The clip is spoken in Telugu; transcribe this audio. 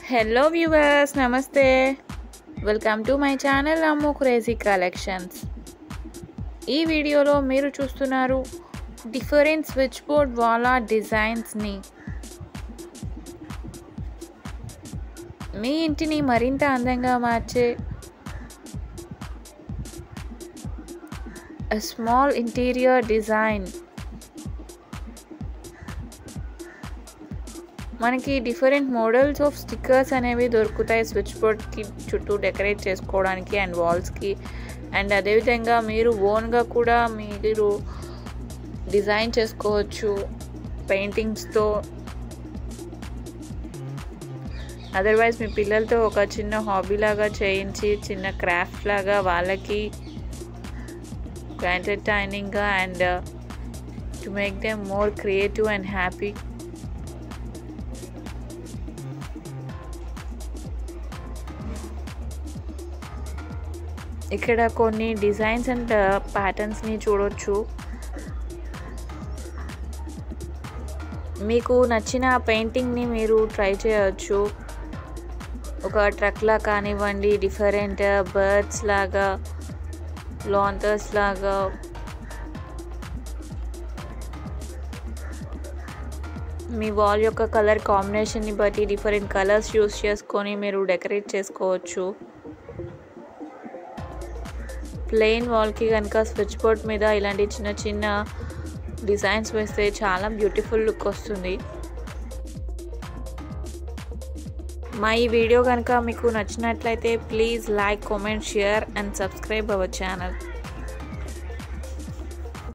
హలో వ్యూవర్స్ నమస్తే welcome to my channel Ammu crazy collections ఈ వీడియోలో మీరు చూస్తున్నారు డిఫరెంట్ స్విచ్ బోర్డ్ వాలా డిజైన్స్ని మీ ఇంటిని మరింత అందంగా మార్చే స్మాల్ ఇంటీరియర్ డిజైన్ మనకి డిఫరెంట్ మోడల్స్ ఆఫ్ స్టిక్కర్స్ అనేవి దొరుకుతాయి స్విచ్ బోర్డ్కి చుట్టూ డెకరేట్ చేసుకోవడానికి అండ్ వాల్స్కి అండ్ అదేవిధంగా మీరు ఓన్గా కూడా మీరు డిజైన్ చేసుకోవచ్చు పెయింటింగ్స్తో అదర్వైజ్ మీ పిల్లలతో ఒక చిన్న హాబీ లాగా చేయించి చిన్న క్రాఫ్ట్ లాగా వాళ్ళకి ఎంటర్టైనింగ్గా and to make them more creative and happy ఇక్కడ కొన్ని డిజైన్స్ అండ్ ప్యాటర్న్స్ని చూడొచ్చు మీకు నచ్చిన పెయింటింగ్ని మీరు ట్రై చేయవచ్చు ఒక ట్రక్లా కానివ్వండి డిఫరెంట్ బర్డ్స్ లాగా లాంతర్స్ లాగా మీ వాల్ యొక్క కలర్ కాంబినేషన్ని బట్టి డిఫరెంట్ కలర్స్ యూస్ చేసుకొని మీరు డెకరేట్ చేసుకోవచ్చు ప్లెయిన్ వాల్కి కనుక స్విచ్ బోర్డ్ మీద ఇలాంటి చిన్న చిన్న డిజైన్స్ వేస్తే చాలా బ్యూటిఫుల్ లుక్ వస్తుంది మా ఈ వీడియో కనుక మీకు నచ్చినట్లయితే please like comment share and subscribe our channel